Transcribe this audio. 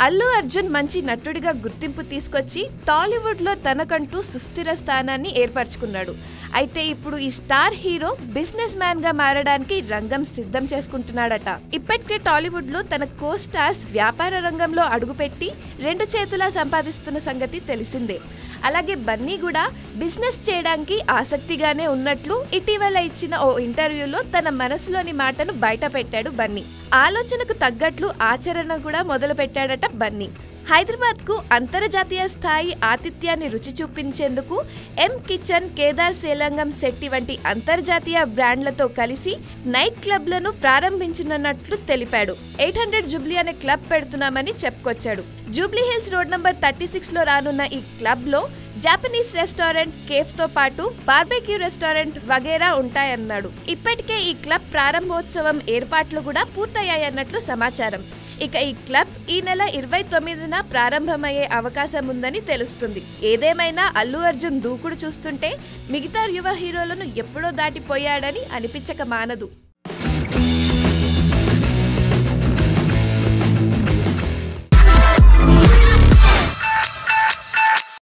అల్లు అర్జున్ మంచి నటుడిగా గుర్తింపు తీసుకొచ్చి టాలీవుడ్లో తనకంటూ సుస్థిర స్థానాన్ని ఏర్పరచుకున్నాడు అయితే ఇప్పుడు ఈ స్టార్ హీరో బిజినెస్ మ్యాన్ గా మారడానికి రంగం సిద్ధం చేసుకుంటున్నాడట ఇప్పటికే టాలీవుడ్ లో తన కో స్టార్స్ వ్యాపార రంగంలో అడుగుపెట్టి రెండు చేతులా సంపాదిస్తున్న సంగతి తెలిసిందే అలాగే బన్నీ కూడా బిజినెస్ చేయడానికి ఆసక్తిగానే ఉన్నట్లు ఇటీవల ఇచ్చిన ఓ ఇంటర్వ్యూలో తన మనసులోని మాటను బయట పెట్టాడు బన్నీ ఆలోచనకు తగ్గట్లు ఆచరణ కూడా మొదలు పెట్టాడట బన్నీ హైదరాబాద్ కు అంతర్జాతీయ స్థాయి ఆతిథ్యాన్ని రుచి చూపించేందుకు ఎం కిచెన్ కేదార్ సేలంగం శెట్టి వంటి అంతర్జాతీయ బ్రాండ్లతో కలిసి నైట్ క్లబ్లను ప్రారంభించనున్నట్లు తెలిపాడు ఎయిట్ హండ్రెడ్ జూబ్లీ అనే క్లబ్ పెడుతున్నామని చెప్పుకొచ్చాడు Jubilee Hills road number thirty six లో రానున్న ఈ క్లబ్ లో జాపనీస్ రెస్టారెంట్ కేఫ్ తో పాటు బార్బెక్యూ రెస్టారెంట్ వగేరా ఉంటాయన్నాడు ఇప్పటికే ఈ క్లబ్ ప్రారంభోత్సవం ఏర్పాట్లు కూడా పూర్తయ్యాయన్నట్లు సమాచారం ఇక ఈ క్లబ్ ఈ నెల ఇరవై తొమ్మిదిన ప్రారంభమయ్యే అవకాశం ఉందని తెలుస్తుంది ఏదేమైనా అల్లు అర్జున్ దూకుడు చూస్తుంటే మిగతా యువ హీరోలను ఎప్పుడో దాటిపోయాడని అనిపించక మానదు